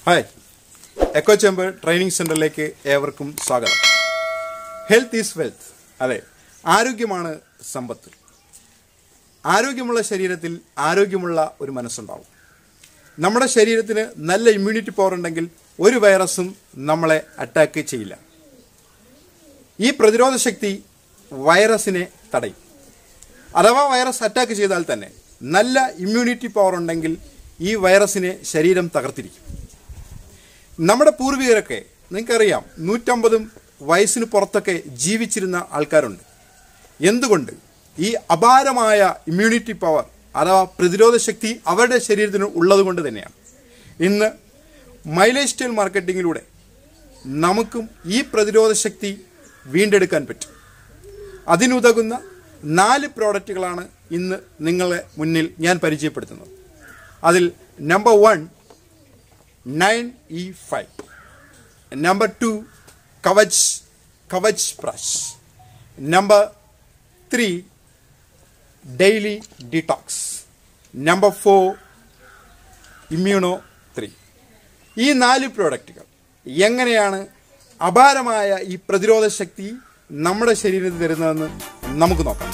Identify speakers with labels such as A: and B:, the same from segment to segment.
A: hi echo chamber training സെന്ററിലേക്ക് ഏവർക്കും സ്വാഗതം ഹെൽത്ത് ഈസ് വെൽത്ത് അതെ ആരോഗ്യമാണ് സമ്പത്ത് ആരോഗ്യമുള്ള ശരീരത്തിൽ ആരോഗ്യമുള്ള ഒരു മനസ്സുണ്ടാവും നമ്മുടെ ശരീരത്തിന് നല്ല ഇമ്മ്യൂണിറ്റി പവർ ഉണ്ടെങ്കിൽ ഒരു വൈറസും നമ്മളെ അറ്റാക്ക് ചെയ്യില്ല ഈ പ്രതിരോധ ശക്തി വൈറസിനെ തടയും അഥവാ വൈറസ് അറ്റാക്ക് ചെയ്താൽ തന്നെ നല്ല ഇമ്മ്യൂണിറ്റി പവർ ഉണ്ടെങ്കിൽ ഈ വൈറസിനെ ശരീരം തകർത്തിരിക്കും നമ്മുടെ പൂർവികരൊക്കെ നിങ്ങൾക്കറിയാം നൂറ്റമ്പതും വയസ്സിന് പുറത്തൊക്കെ ജീവിച്ചിരുന്ന ആൾക്കാരുണ്ട് എന്തുകൊണ്ട് ഈ അപാരമായ ഇമ്മ്യൂണിറ്റി പവർ അഥവാ പ്രതിരോധ ശക്തി അവരുടെ ശരീരത്തിന് ഉള്ളത് കൊണ്ട് തന്നെയാണ് ഇന്ന് മൈലേജ് സ്റ്റൈൽ മാർക്കറ്റിങ്ങിലൂടെ നമുക്കും ഈ പ്രതിരോധ ശക്തി വീണ്ടെടുക്കാൻ പറ്റും അതിനുതകുന്ന നാല് പ്രോഡക്റ്റുകളാണ് ഇന്ന് നിങ്ങളെ മുന്നിൽ ഞാൻ പരിചയപ്പെടുത്തുന്നത് അതിൽ number one nine E five number two Kavach Kavach brush number three daily detox number four immuno three ഈ നാല് പ്രോഡക്റ്റുകൾ എങ്ങനെയാണ് അപാരമായ ഈ പ്രതിരോധ ശക്തി നമ്മുടെ ശരീരത്തിൽ തരുന്നതെന്ന് നമുക്ക് നോക്കാം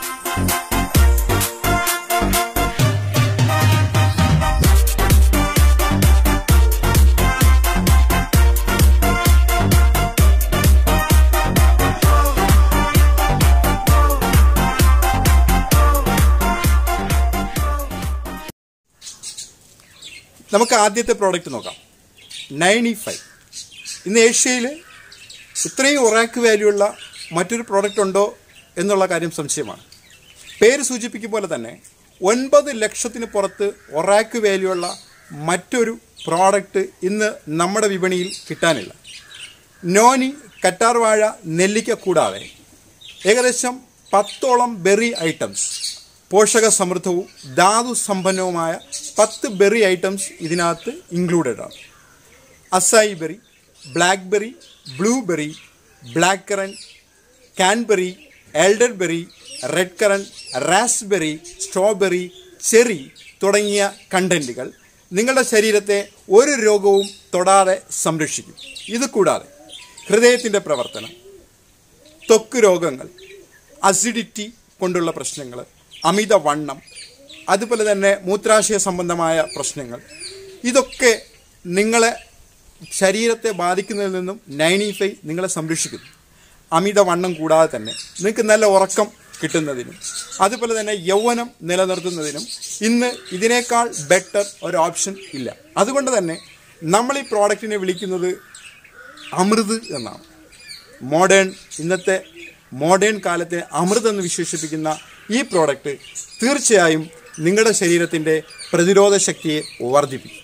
A: നമുക്ക് ആദ്യത്തെ പ്രോഡക്റ്റ് നോക്കാം നയൻറ്റി ഫൈവ് ഇന്ന് ഏഷ്യയിൽ ഇത്രയും ഒറാക്ക് വാല്യൂ ഉള്ള മറ്റൊരു പ്രോഡക്റ്റ് ഉണ്ടോ എന്നുള്ള കാര്യം സംശയമാണ് പേര് സൂചിപ്പിക്കും പോലെ തന്നെ ഒൻപത് ലക്ഷത്തിന് പുറത്ത് ഒറാക്ക് വാല്യൂ ഉള്ള മറ്റൊരു പ്രോഡക്റ്റ് ഇന്ന് നമ്മുടെ വിപണിയിൽ കിട്ടാനില്ല നോനി കറ്റാർവാഴ നെല്ലിക്ക കൂടാതെ ഏകദേശം പത്തോളം ബെറി ഐറ്റംസ് പോഷക സമൃദ്ധവും ധാതു സമ്പന്നവുമായ പത്ത് ബെറി ഐറ്റംസ് ഇതിനകത്ത് ഇൻക്ലൂഡഡ് ആണ് acai berry black berry blueberry black currant cranberry elder berry red currant raspberry strawberry cherry തുടങ്ങിയ കണ്ടന്റുകൾ നിങ്ങളുടെ ശരീരത്തെ ഒരു രോഗവും തൊടാതെ സംരക്ഷിക്കും ഇത് കൂടാതെ ഹൃദയത്തിൻ്റെ പ്രവർത്തനം ത്വക്ക് രോഗങ്ങൾ അസിഡിറ്റി കൊണ്ടുള്ള പ്രശ്നങ്ങൾ അമിതവണ്ണം അതുപോലെ തന്നെ മൂത്രാശയ സംബന്ധമായ പ്രശ്നങ്ങൾ ഇതൊക്കെ നിങ്ങളെ ശരീരത്തെ ബാധിക്കുന്നതിൽ നിന്നും നയൻറ്റി ഫൈവ് നിങ്ങളെ സംരക്ഷിക്കുന്നു അമിതവണ്ണം കൂടാതെ തന്നെ നിങ്ങൾക്ക് നല്ല ഉറക്കം കിട്ടുന്നതിനും അതുപോലെ തന്നെ യൗവനം നിലനിർത്തുന്നതിനും ഇന്ന് ഇതിനേക്കാൾ ബെറ്റർ ഒരു ഓപ്ഷൻ ഇല്ല അതുകൊണ്ട് തന്നെ നമ്മൾ ഈ പ്രോഡക്റ്റിനെ വിളിക്കുന്നത് അമൃത് എന്നാണ് മോഡേൺ ഇന്നത്തെ മോഡേൺ കാലത്തെ അമൃത് എന്ന് വിശേഷിപ്പിക്കുന്ന ഈ പ്രോഡക്റ്റ് തീർച്ചയായും നിങ്ങളുടെ ശരീരത്തിൻ്റെ പ്രതിരോധ ശക്തിയെ വർദ്ധിപ്പിക്കും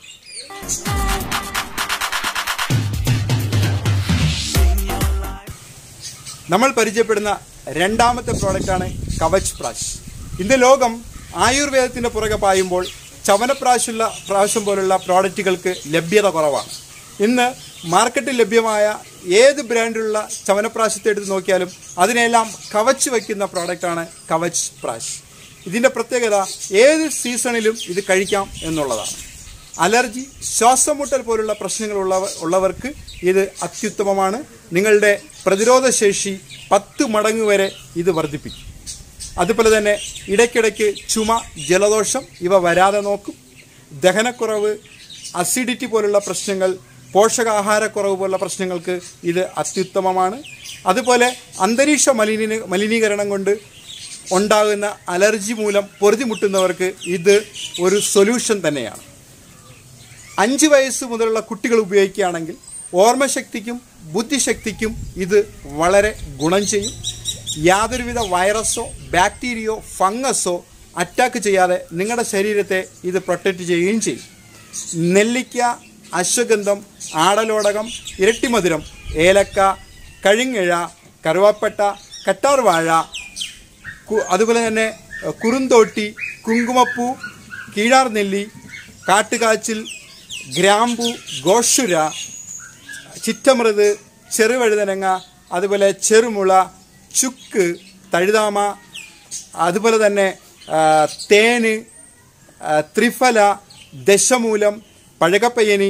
A: നമ്മൾ പരിചയപ്പെടുന്ന രണ്ടാമത്തെ പ്രോഡക്റ്റാണ് കവച് പ്രാശ് ഇന്ന് ലോകം ആയുർവേദത്തിൻ്റെ പുറകെ പായുമ്പോൾ ചവനപ്രാശുള്ള പ്രാവശ്യം പോലുള്ള പ്രോഡക്റ്റുകൾക്ക് ലഭ്യത കുറവാണ് ഇന്ന് മാർക്കറ്റിൽ ലഭ്യമായ ഏത് ബ്രാൻഡിലുള്ള ചവനപ്രാശത്തെ എടുത്ത് നോക്കിയാലും അതിനെല്ലാം കവച്ച് വയ്ക്കുന്ന പ്രോഡക്റ്റാണ് കവച് പ്രാശ് ഇതിൻ്റെ പ്രത്യേകത ഏത് സീസണിലും ഇത് കഴിക്കാം എന്നുള്ളതാണ് അലർജി ശ്വാസമുട്ടൽ പോലുള്ള പ്രശ്നങ്ങൾ ഉള്ളവ ഉള്ളവർക്ക് ഇത് അത്യുത്തമമാണ് നിങ്ങളുടെ പ്രതിരോധ ശേഷി പത്ത് മടങ്ങ് വരെ ഇത് വർദ്ധിപ്പിക്കും അതുപോലെ തന്നെ ഇടയ്ക്കിടയ്ക്ക് ചുമ ജലദോഷം ഇവ വരാതെ നോക്കും ദഹനക്കുറവ് അസിഡിറ്റി പോലുള്ള പ്രശ്നങ്ങൾ പോഷകാഹാരക്കുറവ് പോലുള്ള പ്രശ്നങ്ങൾക്ക് ഇത് അത്യുത്തമമാണ് അതുപോലെ അന്തരീക്ഷ മലിനീ മലിനീകരണം കൊണ്ട് ഉണ്ടാകുന്ന അലർജി മൂലം പൊറുതിമുട്ടുന്നവർക്ക് ഇത് ഒരു സൊല്യൂഷൻ തന്നെയാണ് അഞ്ച് വയസ്സ് മുതലുള്ള കുട്ടികൾ ഉപയോഗിക്കുകയാണെങ്കിൽ ഓർമ്മശക്തിക്കും ബുദ്ധിശക്തിക്കും ഇത് വളരെ ഗുണം ചെയ്യും യാതൊരുവിധ വൈറസോ ബാക്ടീരിയയോ ഫംഗസോ അറ്റാക്ക് ചെയ്യാതെ നിങ്ങളുടെ ശരീരത്തെ ഇത് പ്രൊട്ടക്റ്റ് ചെയ്യുകയും ചെയ്യും നെല്ലിക്ക അശ്വഗന്ധം ആടലോടകം ഇരട്ടിമധുരം ഏലക്ക കഴിങ്ങിഴ കറുവാപ്പട്ട കട്ടാർവാഴ കു- അതുപോലെ തന്നെ എഹ്, കുറുന്തോട്ടി കുങ്കുമപ്പൂ കീഴാർ നെല്ലി കാട്ടുകാച്ചിൽ ഗ്രാമ്പു ഗോഷുര ചിറ്റമൃത് ചെറുവഴുതനങ്ങ അതുപോലെ ചെറുമുള ചുക്ക് തഴുതാമ അതുപോലെ തന്നെ ആ, തേന് ആ, ത്രിഫല ദശമൂലം പഴകപ്പയ്യനി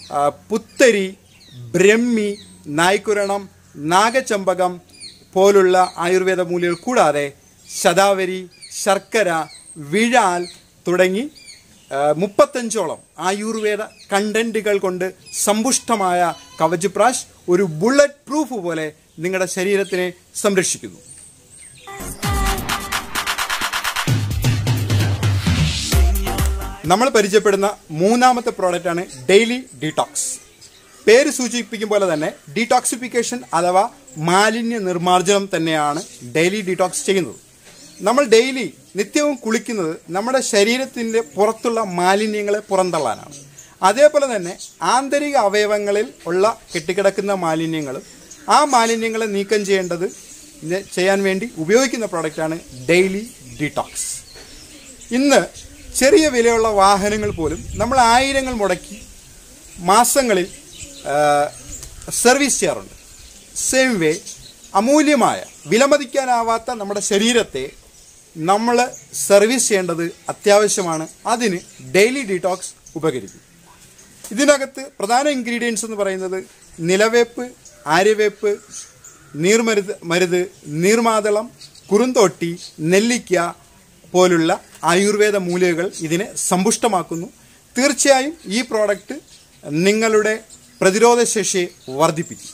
A: ആ, പുത്തരി ബ്രഹ്മി നായ്ക്കുരണം നാഗചമ്പകം പോലുള്ള ആയുർവേദ മൂലികൾ കൂടാതെ ശതാവരി ശർക്കര വിഴാൽ തുടങ്ങി ആ, മുപ്പത്തഞ്ചോളം ആയുർവേദ കണ്ടന്റുകൾ കൊണ്ട് സമ്പുഷ്ടമായ കവച് പ്രാഷ് ഒരു ബുള്ളറ്റ് പ്രൂഫ് പോലെ നിങ്ങളുടെ ശരീരത്തിനെ സംരക്ഷിക്കുന്നു നമ്മൾ പരിചയപ്പെടുന്ന മൂന്നാമത്തെ പ്രോഡക്റ്റാണ് ഡെയിലി ഡീടോക്സ് പേര് സൂചിപ്പിക്കും പോലെ തന്നെ ഡീടോക്സിഫിക്കേഷൻ അഥവാ മാലിന്യ നിർമ്മാർജ്ജനം തന്നെയാണ് ഡെയിലി ഡീടോക്സ് ചെയ്യുന്നത് നമ്മൾ ഡെയിലി നിത്യവും കുളിക്കുന്നത് നമ്മുടെ ശരീരത്തിൻ്റെ പുറത്തുള്ള മാലിന്യങ്ങളെ പുറന്തള്ളാനാണ് അതേപോലെ തന്നെ ആന്തരിക അവയവങ്ങളിൽ ഉള്ള കെട്ടിക്കിടക്കുന്ന മാലിന്യങ്ങളും ആ മാലിന്യങ്ങളെ നീക്കം ചെയ്യേണ്ടത് ഇത് ചെയ്യാൻ വേണ്ടി ഉപയോഗിക്കുന്ന പ്രോഡക്റ്റാണ് ഡെയിലി ഡീടോക്സ് ഇന്ന് ചെറിയ വിലയുള്ള വാഹനങ്ങൾ പോലും നമ്മൾ ആയിരങ്ങൾ മുടക്കി മാസങ്ങളിൽ ആ, സർവീസ് ചെയ്യാറുണ്ട് സെയിം വേ അമൂല്യമായ വിലമതിക്കാനാവാത്ത നമ്മുടെ ശരീരത്തെ നമ്മൾ സർവീസ് ചെയ്യേണ്ടത് അത്യാവശ്യമാണ് അതിന് ഡെയിലി ഡീടോക്സ് ഉപകരിക്കും ഇതിനകത്ത് പ്രധാന ഇൻഗ്രീഡിയൻസ് എന്ന് പറയുന്നത് നിലവേപ്പ് ആര്യവേപ്പ് നീർമരുത് മരുത് നീർമാതളം കുറുന്തോട്ടി നെല്ലിക്ക പോലുള്ള ആയുർവേദ മൂലികകൾ ഇതിനെ സമ്പുഷ്ടമാക്കുന്നു തീർച്ചയായും ഈ പ്രോഡക്റ്റ് നിങ്ങളുടെ പ്രതിരോധ ശേഷിയെ വർദ്ധിപ്പിക്കും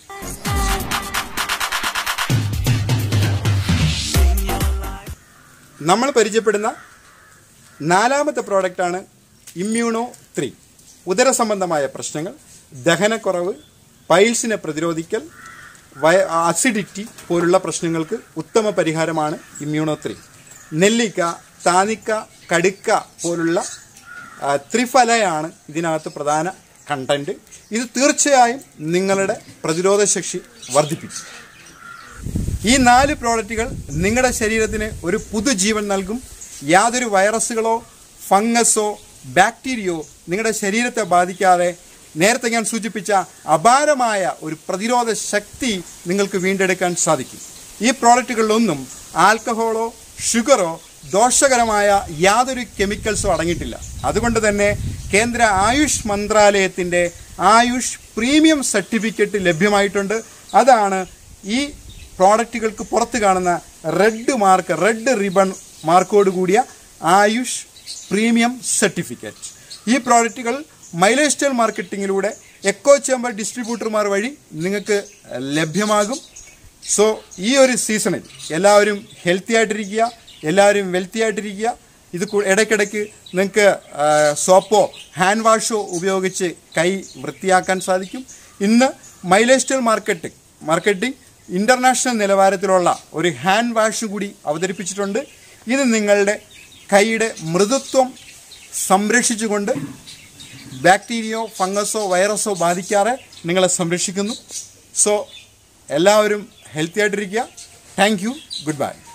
A: നമ്മൾ പരിചയപ്പെടുന്ന നാലാമത്തെ പ്രോഡക്റ്റാണ് ഇമ്മ്യൂണോ ത്രീ ഉദര സംബന്ധമായ പ്രശ്നങ്ങൾ ദഹനക്കുറവ് പൈൽസിനെ പ്രതിരോധിക്കൽ വയ അസിഡിറ്റി പോലുള്ള പ്രശ്നങ്ങൾക്ക് ഉത്തമ പരിഹാരമാണ് ഇമ്മ്യൂണോ ത്രീ നെല്ലിക്ക താനിക്ക കടുക്ക പോലുള്ള ആ, ത്രിഫലയാണ് ഇതിനകത്ത് പ്രധാന കണ്ടന്റ് ഇത് തീർച്ചയായും നിങ്ങളുടെ പ്രതിരോധ ശേഷി വർദ്ധിപ്പിക്കും ഈ നാല് പ്രോഡക്റ്റുകൾ നിങ്ങളുടെ ശരീരത്തിന് ഒരു പുതുജീവൻ നൽകും യാതൊരു വൈറസുകളോ ഫംഗസോ ബാക്ടീരിയയോ നിങ്ങളുടെ ശരീരത്തെ ബാധിക്കാതെ നേരത്തെ ഞാൻ സൂചിപ്പിച്ച അപാരമായ ഒരു പ്രതിരോധ ശക്തി നിങ്ങൾക്ക് വീണ്ടെടുക്കാൻ സാധിക്കും ഈ പ്രോഡക്റ്റുകളിലൊന്നും ആൽക്കഹോളോ ഷുഗറോ ദോഷകരമായ യാതൊരു കെമിക്കൽസോ അടങ്ങിയിട്ടില്ല അതുകൊണ്ട് തന്നെ കേന്ദ്ര ആയുഷ് മന്ത്രാലയത്തിൻ്റെ ആയുഷ് പ്രീമിയം സർട്ടിഫിക്കറ്റ് ലഭ്യമായിട്ടുണ്ട് അതാണ് ഈ പ്രോഡക്റ്റുകൾക്ക് പുറത്ത് കാണുന്ന റെഡ് മാർക്ക് റെഡ് റിബൺ മാർക്കോട് കൂടിയ ആയുഷ് പ്രീമിയം സർട്ടിഫിക്കറ്റ് ഈ പ്രോഡക്റ്റുകൾ മൈലേജ് സ്റ്റൈൽ മാർക്കറ്റിങ്ങിലൂടെ എക്കോ ചേമ്പർ ഡിസ്ട്രിബ്യൂട്ടർമാർ വഴി നിങ്ങൾക്ക് ലഭ്യമാകും സോ ഈ ഒരു സീസണിൽ എല്ലാവരും ഹെൽത്തി ആയിട്ടിരിക്കുക എല്ലാവരും വെൽത്തി ആയിട്ടിരിക്കുക ഇത് കൂ- ഇടയ്ക്കിടയ്ക്ക് നിങ്ങൾക്ക് സോപ്പോ ഹാൻഡ് വാഷോ ഉപയോഗിച്ച് കൈ വൃത്തിയാക്കാൻ സാധിക്കും ഇന്ന് mileage style marketing marketing international നിലവാരത്തിലുള്ള ഒരു ഹാൻഡ് വാഷ് കൂടി അവതരിപ്പിച്ചിട്ടുണ്ട് ഇത് നിങ്ങളുടെ കൈയുടെ മൃദുത്വം സംരക്ഷിച്ചുകൊണ്ട് ബാക്ടീരിയയോ ഫംഗസോ വൈറസോ ബാധിക്കാതെ നിങ്ങളെ സംരക്ഷിക്കുന്നു സോ എല്ലാവരും ഹെൽത്തി ആയിട്ടിരിക്കുക താങ്ക് യു ഗുഡ് ബൈ